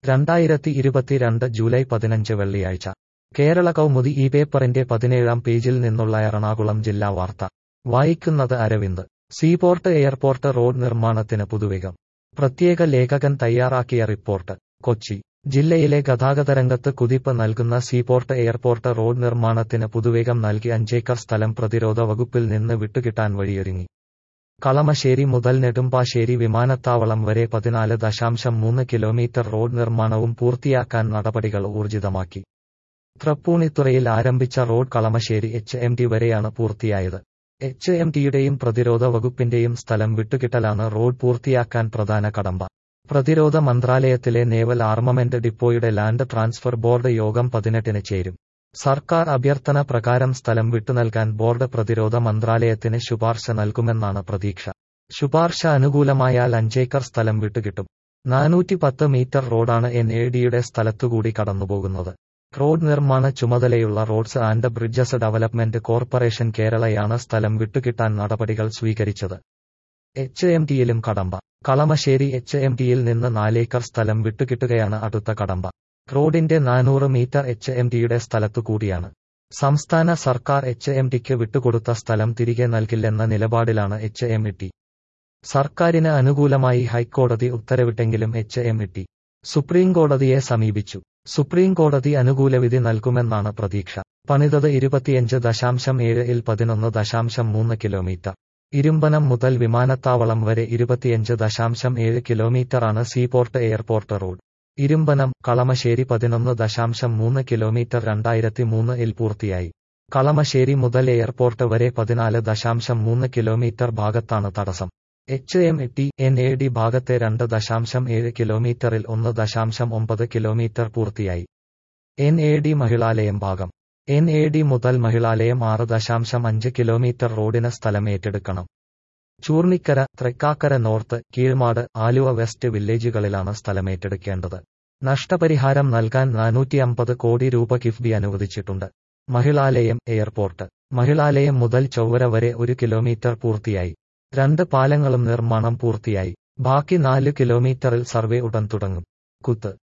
രണ്ടായിരത്തി ഇരുപത്തിരണ്ട് ജൂലൈ പതിനഞ്ച് വെള്ളിയാഴ്ച കേരള കൗമുദി ഈ പേപ്പറിന്റെ പതിനേഴാം പേജിൽ നിന്നുള്ള എറണാകുളം ജില്ലാ വാർത്ത വായിക്കുന്നത് അരവിന്ദ് സീപോർട്ട് എയർപോർട്ട് റോഡ് നിർമ്മാണത്തിന് പുതുവേഗം പ്രത്യേക ലേഖകൻ തയ്യാറാക്കിയ റിപ്പോർട്ട് കൊച്ചി ജില്ലയിലെ ഗതാഗതരംഗത്ത് കുതിപ്പ് നൽകുന്ന സീപോർട്ട് എയർപോർട്ട് റോഡ് നിർമ്മാണത്തിന് പുതുവേഗം നൽകി അഞ്ചേക്കർ സ്ഥലം പ്രതിരോധ വകുപ്പിൽ നിന്ന് വിട്ടുകിട്ടാൻ വഴിയൊരുങ്ങി കളമശ്ശേരി മുതൽ നെടുമ്പാശ്ശേരി വിമാനത്താവളം വരെ പതിനാല് ദശാംശം മൂന്ന് കിലോമീറ്റർ റോഡ് നിർമ്മാണവും പൂർത്തിയാക്കാൻ നടപടികൾ ഊർജിതമാക്കി തൃപ്പൂണിത്തുറയിൽ ആരംഭിച്ച road Kalamassery H M T വരെയാണ് പൂർത്തിയായത് എച്ച് എം ടിയുടെയും പ്രതിരോധ വകുപ്പിന്റെയും സ്ഥലം വിട്ടുകിട്ടലാണ് റോഡ് പൂർത്തിയാക്കാൻ പ്രധാന കടമ്പ പ്രതിരോധ മന്ത്രാലയത്തിലെ നേവൽ ആർമമെന്റ് ഡിപ്പോയുടെ ലാൻഡ് ട്രാൻസ്ഫർ ബോർഡ് യോഗം പതിനെട്ടിന് ചേരും സർക്കാർ അഭ്യർത്ഥന പ്രകാരം സ്ഥലം വിട്ടുനൽകാൻ ബോർഡ് പ്രതിരോധ മന്ത്രാലയത്തിന് ശുപാർശ നൽകുമെന്നാണ് പ്രതീക്ഷ ശുപാർശ അനുകൂലമായാൽ അഞ്ചേക്കർ സ്ഥലം വിട്ടുകിട്ടും നാനൂറ്റി പത്ത് മീറ്റർ റോഡാണ് എൻ എ ഡിയുടെ സ്ഥലത്തുകൂടി കടന്നുപോകുന്നത് റോഡ് നിർമ്മാണ ചുമതലയുള്ള roads and bridges development corporation കേരളയാണ് സ്ഥലം വിട്ടുകിട്ടാൻ നടപടികൾ സ്വീകരിച്ചത് എച്ച് എം ടിയിലും കടമ്പ കളമശ്ശേരി എച്ച് എം ടിയിൽ നിന്ന് നാലേക്കർ സ്ഥലം വിട്ടുകിട്ടുകയാണ് അടുത്ത കടമ്പ റോഡിന്റെ നാനൂറ് മീറ്റർ എച്ച് എം ടിയുടെ സ്ഥലത്തു കൂടിയാണ് സംസ്ഥാന സർക്കാർ എച്ച് എം ടിക്ക് വിട്ടുകൊടുത്ത സ്ഥലം തിരികെ നൽകില്ലെന്ന നിലപാടിലാണ് എച്ച് എം ടി സർക്കാരിന് അനുകൂലമായി ഹൈക്കോടതി ഉത്തരവിട്ടെങ്കിലും എച്ച് എം ടി സുപ്രീംകോടതിയെ സമീപിച്ചു സുപ്രീംകോടതി അനുകൂല വിധി നൽകുമെന്നാണ് പ്രതീക്ഷ പണിതത് ഇരുപത്തിയഞ്ച് ദശാംശം ഏഴ് ഇൽ പതിനൊന്ന് ദശാംശം മൂന്ന് കിലോമീറ്റർ ഇരുമ്പനം മുതൽ വിമാനത്താവളം വരെ ഇരുപത്തിയഞ്ച് ദശാംശം ഏഴ് കിലോമീറ്ററാണ് seaport airport road Irumpanam Kalamassery പതിനൊന്ന് ദശാംശം മൂന്ന് കിലോമീറ്റർ രണ്ടായിരത്തി മൂന്ന് ഇൽ പൂർത്തിയായി കളമശ്ശേരി മുതൽ എയർപോർട്ട് വരെ പതിനാല് ദശാംശം മൂന്ന് കിലോമീറ്റർ ഭാഗത്താണ് തടസ്സം H M T N A D ഭാഗത്തെ രണ്ട് ദശാംശം ഏഴ് കിലോമീറ്ററിൽ ഒന്ന് ദശാംശം ഒമ്പത് കിലോമീറ്റർ പൂർത്തിയായി എൻ എ ഡി മഹിളാലയം ഭാഗം എൻ എ ഡി മുതൽ മഹിളാലയം ആറ് ദശാംശം അഞ്ച് കിലോമീറ്റർ റോഡിന് സ്ഥലം ഏറ്റെടുക്കണം ചൂർണിക്കര തൃക്കാക്കര നോർത്ത് കീഴ്മാട് ആലുവ വെസ്റ്റ് വില്ലേജുകളിലാണ് സ്ഥലമേറ്റെടുക്കേണ്ടത് നഷ്ടപരിഹാരം നൽകാൻ നാനൂറ്റി അമ്പത് കോടി രൂപ കിഫ്ബി അനുവദിച്ചിട്ടുണ്ട് മഹിളാലയം എയർപോർട്ട് മഹിളാലയം മുതൽ ചൊവ്വര വരെ ഒരു കിലോമീറ്റർ പൂർത്തിയായി രണ്ട് പാലങ്ങളും നിർമ്മാണം പൂർത്തിയായി ബാക്കി നാല് കിലോമീറ്ററിൽ സർവേ ഉടൻ തുടങ്ങും കുത്ത്